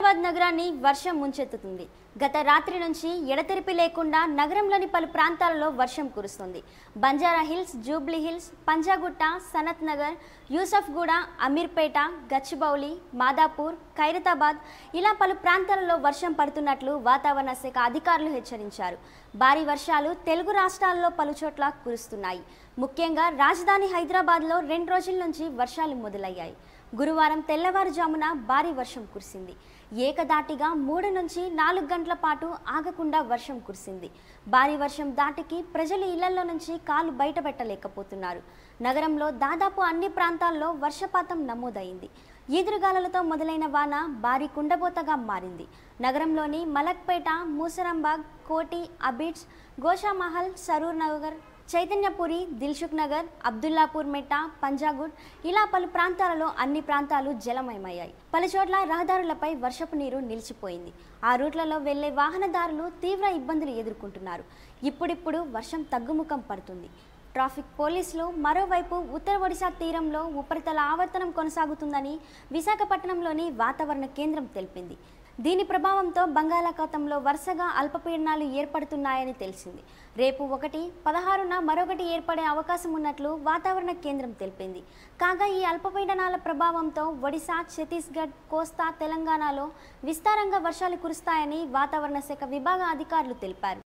హైదరాబాద్ నగరాన్ని వర్షం ముంచెత్తుతుంది గత రాత్రి నుంచి ఎడతెరిపి లేకుండా నగరంలోని పలు ప్రాంతాలలో వర్షం కురుస్తుంది బంజారా హిల్స్ జూబ్లీ హిల్స్ పంజాగుట్ట సనత్ నగర్ యూసఫ్గూడ అమీర్పేట గచ్చిబౌలి మాదాపూర్ ఖైరతాబాద్ ఇలా పలు ప్రాంతాలలో వర్షం పడుతున్నట్లు వాతావరణ శాఖ అధికారులు హెచ్చరించారు భారీ వర్షాలు తెలుగు రాష్ట్రాల్లో పలుచోట్ల కురుస్తున్నాయి ముఖ్యంగా రాజధాని హైదరాబాద్లో రెండు రోజుల నుంచి వర్షాలు మొదలయ్యాయి గురువారం తెల్లవారుజామున భారీ వర్షం కురిసింది ఏకదాటిగా మూడు నుంచి నాలుగు గంటల పాటు ఆగకుండా వర్షం కురిసింది భారీ వర్షం దాటికి ప్రజలు ఇళ్లలో నుంచి కాలు బయటపెట్టలేకపోతున్నారు నగరంలో దాదాపు అన్ని ప్రాంతాల్లో వర్షపాతం నమోదైంది ఈదురుగాలులతో మొదలైన వాన భారీ కుండబోతగా మారింది నగరంలోని మలక్పేట మూసరంబాగ్ కోటి అబిడ్స్ గోషామహల్ సరూర్ నగర్ చైతన్యపురి దిల్సుఖ్ నగర్ అబ్దుల్లాపూర్ మెట్ట పంజాగుట్ ఇలా పలు ప్రాంతాలలో అన్ని ప్రాంతాలు జలమయమయ్యాయి పలు చోట్ల రహదారులపై వర్షపు నీరు నిలిచిపోయింది ఆ రూట్లలో వెళ్లే వాహనదారులు తీవ్ర ఇబ్బందులు ఎదుర్కొంటున్నారు ఇప్పుడిప్పుడు వర్షం తగ్గుముఖం పడుతుంది ట్రాఫిక్ పోలీసులు మరోవైపు ఉత్తర ఒడిశా తీరంలో ఉపరితల ఆవర్తనం కొనసాగుతుందని విశాఖపట్నంలోని వాతావరణ కేంద్రం తెలిపింది దీని ప్రభావంతో బంగాళాఖాతంలో వరుసగా అల్పపీడనాలు ఏర్పడుతున్నాయని తెలిసింది రేపు ఒకటి పదహారున మరొకటి ఏర్పడే అవకాశం ఉన్నట్లు వాతావరణ కేంద్రం తెలిపింది కాగా ఈ అల్పపీడనాల ప్రభావంతో ఒడిశా ఛత్తీస్గఢ్ కోస్తా తెలంగాణలో విస్తారంగా వర్షాలు కురుస్తాయని వాతావరణ శాఖ విభాగ అధికారులు తెలిపారు